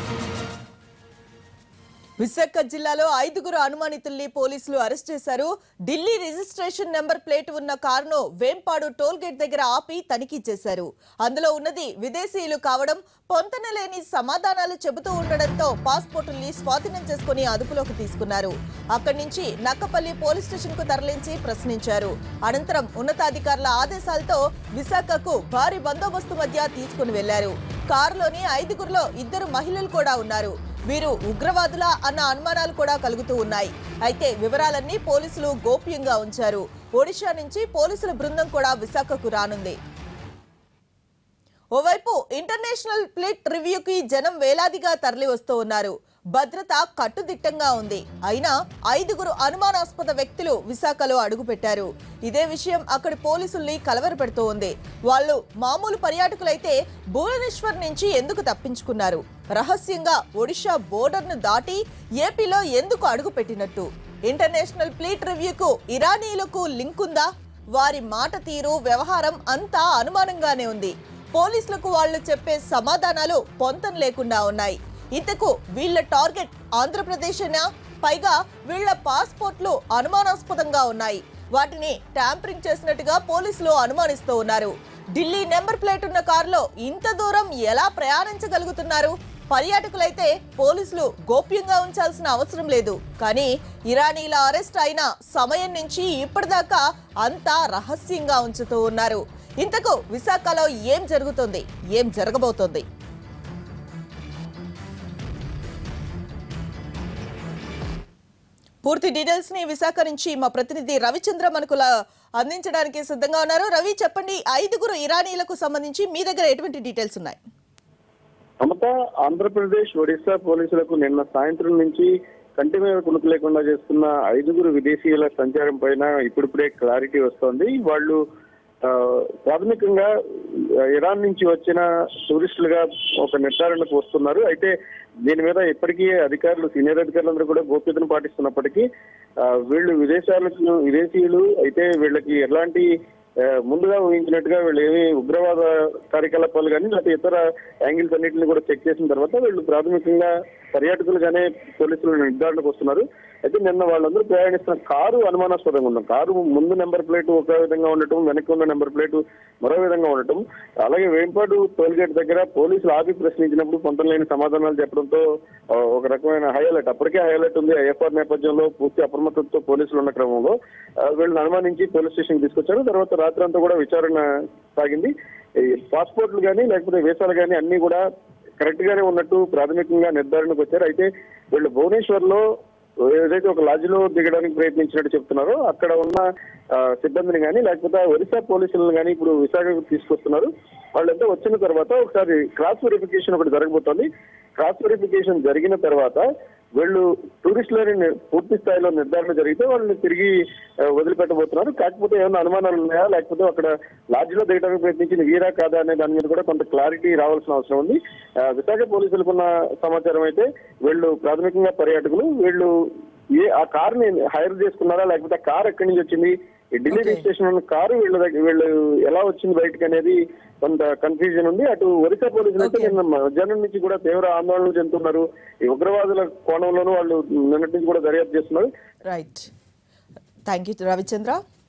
విశాఖ జిల్లాలో ఐదుగురు అనుమానితుల్ని పోలీసులు అరెస్ట్ చేశారు ఢిల్లీ రిజిస్ట్రేషన్ నెంబర్ ప్లేట్ ఉన్న కారును వేంపాడు టోల్ గేట్ దగ్గర ఆపి తనిఖీ చేశారు అందులో ఉన్నది విదేశీయులు కావడం పొంతనలేని సమాధానాలు చెబుతూ ఉండడంతో పాస్పోర్టుల్ని స్వాధీనం చేసుకుని అదుపులోకి తీసుకున్నారు అక్కడి నుంచి నక్కపల్లి పోలీస్ స్టేషన్ కు తరలించి ప్రశ్నించారు అనంతరం ఉన్నతాధికారుల ఆదేశాలతో విశాఖకు భారీ బందోబస్తు మధ్య తీసుకుని వెళ్లారు కారులోని ఐదుగురులో ఇద్దరు మహిళలు కూడా ఉన్నారు వీరు ఉగ్రవాదులా అన్న అనుమానాలు కూడా కలుగుతూ ఉన్నాయి అయితే వివరాలన్నీ పోలీసులు గోప్యంగా ఉంచారు ఒడిషా నుంచి పోలీసుల బృందం కూడా విశాఖకు రానుంది ఓవైపు ఇంటర్నేషనల్ ప్లేట్ రివ్యూకి జనం వేలాదిగా తరలి వస్తూ ఉన్నారు భద్రత కట్టుదిట్టంగా ఉంది అయినా ఐదుగురు అనుమానాస్పద వ్యక్తులు విశాఖలో అడుగుపెట్టారు ఇదే విషయం అక్కడి పోలీసుల్ని కలవరపెడుతూ ఉంది వాళ్ళు మామూలు పర్యాటకులైతే భువనేశ్వర్ నుంచి ఎందుకు తప్పించుకున్నారు రహస్యంగా ఒడిషా బోర్డర్ను దాటి ఏపీలో ఎందుకు అడుగుపెట్టినట్టు ఇంటర్నేషనల్ ప్లేట్ రివ్యూకు ఇరానీలకు లింక్ ఉందా వారి మాట తీరు వ్యవహారం అంతా అనుమానంగానే ఉంది పోలీసులకు వాళ్ళు చెప్పే సమాధానాలు పొంతం లేకుండా ఉన్నాయి ఇంతకు వీళ్ళ టార్గెట్ ఆంధ్రప్రదేశేనా పైగా వీళ్ళ పాస్పోర్ట్లు అనుమానాస్పదంగా ఉన్నాయి వాటిని ట్యాంపరింగ్ చేసినట్టుగా పోలీసులు అనుమానిస్తూ ఉన్నారు ఢిల్లీ నెంబర్ ప్లేట్ ఉన్న కారులో ఇంత దూరం ఎలా ప్రయాణించగలుగుతున్నారు పర్యాటకులైతే పోలీసులు గోప్యంగా ఉంచాల్సిన అవసరం లేదు కానీ ఇరానీల అరెస్ట్ అయిన సమయం నుంచి ఇప్పటిదాకా అంతా రహస్యంగా ఉంచుతూ ఉన్నారు ఇంతకు విశాఖలో ఏం జరుగుతుంది ఏం జరగబోతోంది పూర్తి డీటెయిల్స్ ని విశాఖ నుంచి మా ప్రతినిధి రవిచంద్ర మనకు ల- అందించడానికి సిద్ధంగా ఉన్నారు రవి చెప్పండి ఐదుగురు ఇరానీలకు సంబంధించి మీ దగ్గర ఎటువంటి డీటెయిల్స్ ఉన్నాయి మమత ఆంధ్రప్రదేశ్ ఒడిశా పోలీసులకు నిన్న సాయంత్రం నుంచి కంటి మీద కునుకు లేకుండా చేస్తున్న ఐదుగురు విదేశీయుల సంచారం పైన ఇప్పుడిప్పుడే క్లారిటీ వస్తోంది వాళ్ళు ఆ, ప్రాథమికంగా ఆ, ఇరాన్ నుంచి వచ్చిన టూరిస్టులుగా ఒక నిర్ధారణకు వస్తున్నారు అయితే దీని మీద ఇప్పటికీ అధికారులు సీనియర్ అధికారులందరూ కూడా గోప్యతను పాటిస్తున్నప్పటికీ ఆ, వీళ్ళు విదేశాలకు విదేశీయులు అయితే వీళ్ళకి ఎలాంటి ఆ, ముందుగా ఊహించినట్టుగా వీళ్ళు ఏమి ఉగ్రవాద కార్యకలాపాలు కానీ లేకపోతే ఇతర యాంగిల్స్ అన్నింటిని కూడా చెక్ చేసిన తర్వాత వీళ్ళు ప్రాథమికంగా పర్యాటకులుగానే పోలీసులు నిర్ధారణకు వస్తున్నారు అయితే నిన్న వాళ్ళందరూ ప్రయాణిస్తున్న కారు అనుమానాస్పదంగా ఉంది కారు ముందు నెంబర్ ప్లేట్ ఒక విధంగా ఉండటం వెనక్కి ఉన్న నెంబర్ ప్లేట్ మరో విధంగా ఉండటం అలాగే వేంపాడు టోల్ గేట్ దగ్గర పోలీసులు ఆపి ప్రశ్నించినప్పుడు పొంతం లేని సమాధానాలు చెప్పడంతో ఆ, ఒక రకమైన హై అలర్ట్ అప్పటికే హై అలర్ట్ ఉంది ఐఎఫ్ఆర్ నేపథ్యంలో పూర్తి అప్రమత్తతో పోలీసులు ఉన్న క్రమంలో ఆ, వీళ్ళని అనుమానించి పోలీస్ స్టేషన్ తీసుకొచ్చారు తర్వాత రాత్రి అంతా కూడా విచారణ సాగింది ఈ పాస్పోర్ట్లు కానీ లేకపోతే వీసాలు కానీ అన్ని కూడా కరెక్ట్ గానే ఉన్నట్టు ప్రాథమికంగా నిర్ధారణకు వచ్చారు అయితే వీళ్ళు భువనేశ్వర్ లో ఏదైతే ఒక లాడ్జిలో దిగడానికి ప్రయత్నించినట్టు చెప్తున్నారో అక్కడ ఉన్న ఆ, సిబ్బందిని కానీ లేకపోతే ఆ ఒరిస్సా పోలీసులను కానీ ఇప్పుడు విశాఖకు తీసుకొస్తున్నారు వాళ్ళంతా వచ్చిన తర్వాత ఒకసారి క్రాస్ వెరిఫికేషన్ ఒకటి జరగబోతోంది క్రాస్ వెరిఫికేషన్ జరిగిన తర్వాత వీళ్ళు టూరిస్టులని ని- పూర్తి స్థాయిలో నిర్ధారణ జరిగితే వాళ్ళని తిరిగి ఆ, వదిలిపెట్టబోతున్నారు కాకపోతే ఏమైనా అనుమానాలు ఉన్నాయా లేకపోతే అక్కడ లాడ్జిలో దిగడానికి ప్రయత్నించిన వీరా కాదా అనే దాని మీద కూడా కొంత క్లారిటీ రావాల్సిన అవసరం ఉంది ఆ, విశాఖ పోలీసులకున్న సమాచారం అయితే వీళ్ళు ప్రాథమికంగా పర్యాటకులు వీళ్ళు ఏ ఆ కార్ని హైర్ చేసుకున్నారా లేకపోతే ఆ కార్ ఎక్కడి నుంచి వచ్చింది ఈ ఢిల్లీ Okay. రిజిస్ట్రేషన్ ఉన్న కారు వీళ్ళ దగ్గర వీళ్ళు ఎలా వచ్చింది బయటకు అనేది కొంత కన్ఫ్యూజన్ ఉంది అటు ఒరిస్సా పోలీసులు అయితే Okay. నిన్న మధ్యాహ్నం నుంచి కూడా తీవ్ర ఆందోళనలు చెందుతున్నారు ఈ ఉగ్రవాదుల కోణంలోనూ వాళ్ళు నిన్నటి నుంచి కూడా దర్యాప్తు చేస్తున్నారు రైట్ థ్యాంక్ యూ రవిచంద్ర